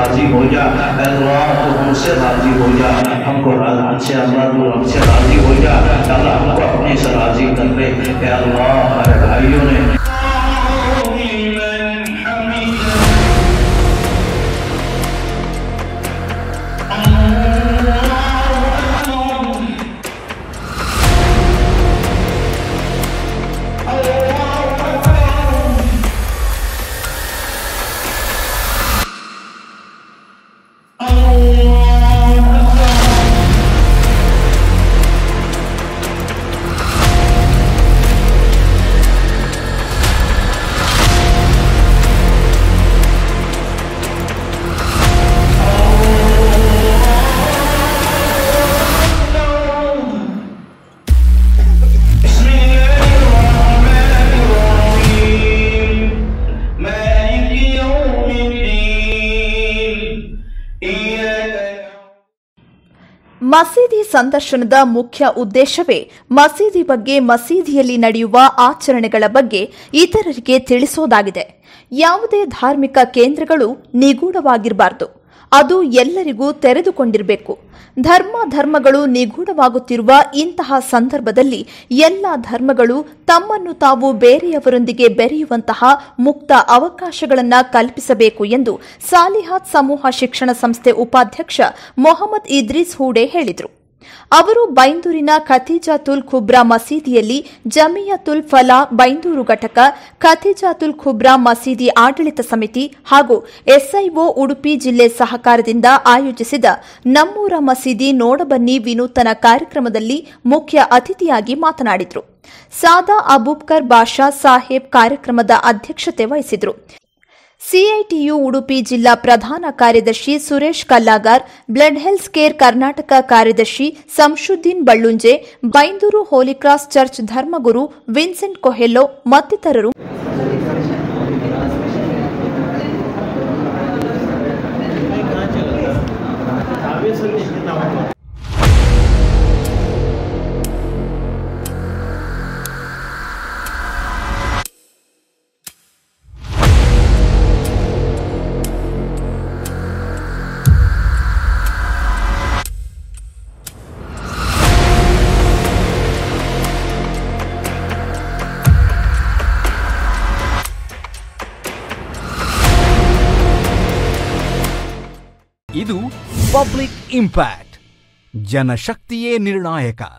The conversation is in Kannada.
राजी हो जा ऐ अल्लाह तू हमसे राजी हो जा हमको हमसे अल्लाह तू हमसे राजी हो जा अल्लाह हमको अपने से राजी कर ले ऐ अल्लाह हमारे भाइयों ने مالك يوم الدين إياك ಮಸೀದಿ ಸಂದರ್ಶನದ ಮುಖ್ಯ ಉದ್ದೇಶವೇ ಮಸೀದಿ ಬಗ್ಗೆ ಮಸೀದಿಯಲ್ಲಿ ನಡೆಯುವ ಆಚರಣೆಗಳ ಬಗ್ಗೆ ಇತರರಿಗೆ ತಿಳಿಸೋದಾಗಿದೆ ಯಾವುದೇ ಧಾರ್ಮಿಕ ಕೇಂದ್ರಗಳು ನಿಗೂಢವಾಗಿರಬಾರದು ಅದು ಎಲ್ಲರಿಗೂ ತೆರೆದುಕೊಂಡಿರಬೇಕು ಧರ್ಮ ಧರ್ಮಗಳು ನಿಗೂಢವಾಗುತ್ತಿರುವ ಇಂತಹ ಸಂದರ್ಭದಲ್ಲಿ ಎಲ್ಲ ಧರ್ಮಗಳು ತಮ್ಮನ್ನು ತಾವು ಬೇರೆಯವರೊಂದಿಗೆ ಬೆರೆಯುವಂತಹ ಮುಕ್ತ ಅವಕಾಶಗಳನ್ನು ಕಲ್ಪಿಸಬೇಕು ಎಂದು ಸಾಲಿಹಾತ್ ಸಮೂಹ ಶಿಕ್ಷಣ ಸಂಸ್ಥೆ ಉಪಾಧ್ಯಕ್ಷ ಮೊಹಮ್ಮದ್ ಇದ್ರೀಸ್ ಹೂಡೆ ಹೇಳಿದರು ಅವರು ಬೈಂದೂರಿನ ಖತೀಜಾತುಲ್ ಖುಬ್ರಾ ಮಸೀದಿಯಲ್ಲಿ ಜಮಿಯತುಲ್ ಫಲಾ ಬೈಂದೂರು ಘಟಕ ಖತೀಜಾತುಲ್ ಖುಬ್ರಾ ಮಸೀದಿ ಆಡಳಿತ ಸಮಿತಿ ಹಾಗೂ ಎಸ್ಐಒ ಉಡುಪಿ ಜಿಲ್ಲೆ ಸಹಕಾರದಿಂದ ಆಯೋಜಿಸಿದ ನಮ್ಮೂರ ಮಸೀದಿ ನೋಡಬನ್ನಿ ವಿನೂತನ ಕಾರ್ಯಕ್ರಮದಲ್ಲಿ ಮುಖ್ಯ ಅತಿಥಿಯಾಗಿ ಮಾತನಾಡಿದರು ಸಾದಾ ಅಬೂಬ್ಕರ್ ಬಾಷಾ ಸಾಹೇಬ್ ಕಾರ್ಯಕ್ರಮದ ಅಧ್ಯಕ್ಷತೆ ವಹಿಸಿದರು ಸಿಐಟಿಯು ಉಡುಪಿ ಜಿಲ್ಲಾ ಪ್ರಧಾನ ಕಾರ್ಯದರ್ಶಿ Suresh Kallagar blood health care Karnataka ಕಾರ್ಯದರ್ಶಿ ಸಂಶುದ್ದೀನ್ ಬಳ್ಳುಂಜೆ ಬೈಂದೂರು ಹೋಲಿಕ್ರಾಸ್ ಚರ್ಚ್ ಧರ್ಮಗುರು ವಿನ್ಸೆಂಟ್ ಕೊಹೆಲ್ಲೋ ಮತ್ತಿತರರು ಇದು ಪಬ್ಲಿಕ್ ಇಂಪ್ಯಾಕ್ಟ್ ಜನಶಕ್ತಿಯೇ ನಿರ್ಣಾಯಕ